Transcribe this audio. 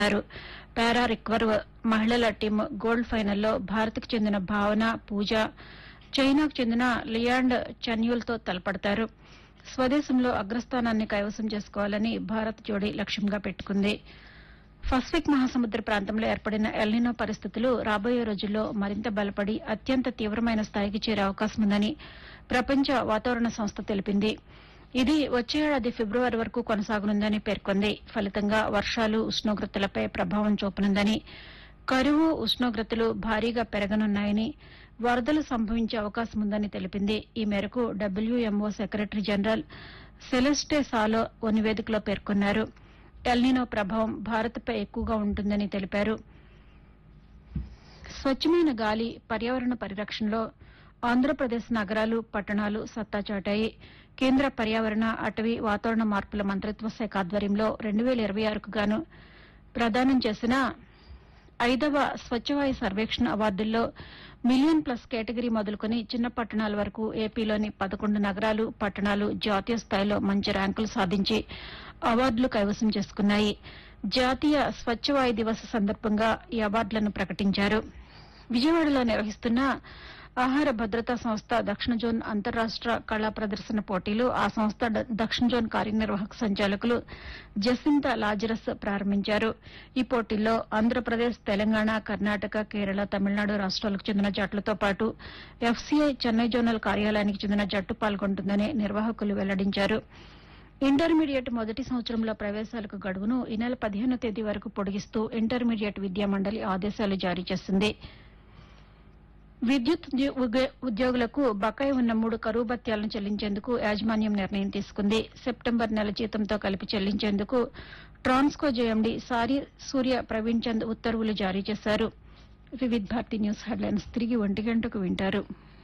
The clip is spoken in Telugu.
అన్నారు పారా రిక్వర్వ్ మహిళల టీం గోల్డ్ ఫైనల్లో భారత్కు చెందిన భావన పూజ చైనాకు చెందిన లియాండ్ చన్యూల్తో తలపడతారు స్వదేశంలో అగ్రస్థానాన్ని కైవసం చేసుకోవాలని భారత్ జోడీ లక్ష్యంగా పెట్టుకుంది పసిఫిక్ మహాసముద్ర ప్రాంతంలో ఏర్పడిన ఎల్నినో పరిస్థితులు రాబోయే రోజుల్లో మరింత బలపడి అత్యంత తీవ్రమైన స్థాయికి చేరే అవకాశం ఉందని ప్రపంచ వాతావరణ సంస్థ తెలిపింది ఇది వచ్చే ఏడాది ఫిబ్రవరి వరకు కొనసాగనుందని పేర్కొంది ఫలితంగా వర్షాలు ఉష్ణోగ్రతలపై ప్రభావం చూపనుందని కరువు ఉష్ణోగ్రతలు భారీగా పెరగనున్నాయని వరదలు సంభవించే అవకాశం ఉందని తెలిపింది ఈ మేరకు WMO secretary general Celeste Saulo ఓ నివేదికలో పేర్కొన్నారు ఎల్నినో ప్రభావం భారత్పై ఎక్కువగా ఉంటుందని తెలిపారు స్వచ్ఛమైన గాలి పర్యావరణ పరిరక్షణలో ఆంధ్రప్రదేశ్ నగరాలు పట్టణాలు సత్తా చాటాయి కేంద్ర పర్యావరణ అటవీ వాతావరణ మార్పుల మంత్రిత్వ శాఖ ఆధ్వర్యంలో రెండు వేల ఇరవై ఆరుకు గాను ప్రదానం చేసిన ఐదవ స్వచ్ఛవాయు సర్వేక్షణ అవార్డుల్లో మిలియన్ ప్లస్ కేటగిరీ మొదలుకొని చిన్న పట్టణాల వరకు ఏపీలోని పదకొండు నగరాలు పట్టణాలు జాతీయ స్థాయిలో మంచి ర్యాంకులు సాధించి అవార్డులు కైవసం చేసుకున్నాయి జాతీయ స్వచ్ఛవాయు దివస్ సందర్భంగా ఈ అవార్డులను ప్రకటించారు విజయవాడలో నిర్వహిస్తున్న ఆహార భద్రతా సంస్థ దక్షిణ జోన్ అంతర్రాష్ట కళా ప్రదర్శన పోటీలు ఆ సంస్థ ద- దక్షిణ జోన్ కార్యనిర్వాహక సంచాలకులు జసింత లాజరస్ ప్రారంభించారు ఈ పోటీల్లో ఆంధ్రప్రదేశ్ తెలంగాణ కర్ణాటక కేరళ తమిళనాడు రాష్ట్రాలకు చెందిన జట్లతో పాటు ఎఫ్సీఐ చెన్నై జోనల్ కార్యాలయానికి చెందిన జట్టు పాల్గొంటుందని నిర్వాహకులు వెల్లడించారు ఇంటర్మీడియట్ మొదటి సంవత్సరంలో ప్రవేశాలకు గడువును ఈ నెల పదిహేనో తేదీ వరకు పొడిగిస్తూ ఇంటర్మీడియట్ విద్యా మండలి ఆదేశాలు జారీ చేసింది విద్యుత్ ఉద్యో- ఉగ- ఉద్యోగులకు బకాయి ఉన్న మూడు కరువు భత్యాలను చెల్లించేందుకు యాజమాన్యం నిర్ణయం తీసుకుంది సెప్టెంబర్ నెల జీతంతో కలిపి చెల్లించేందుకు ట్రాన్స్కో జేఎండీ సారి సూర్య ప్రవీణ్ చంద్ ఉత్తర్వులు జారీ చేశారు వివిధ్ భారతి న్యూస్ హెడ్లైన్స్ తిరిగి ఒంటి గంటకు వింటారు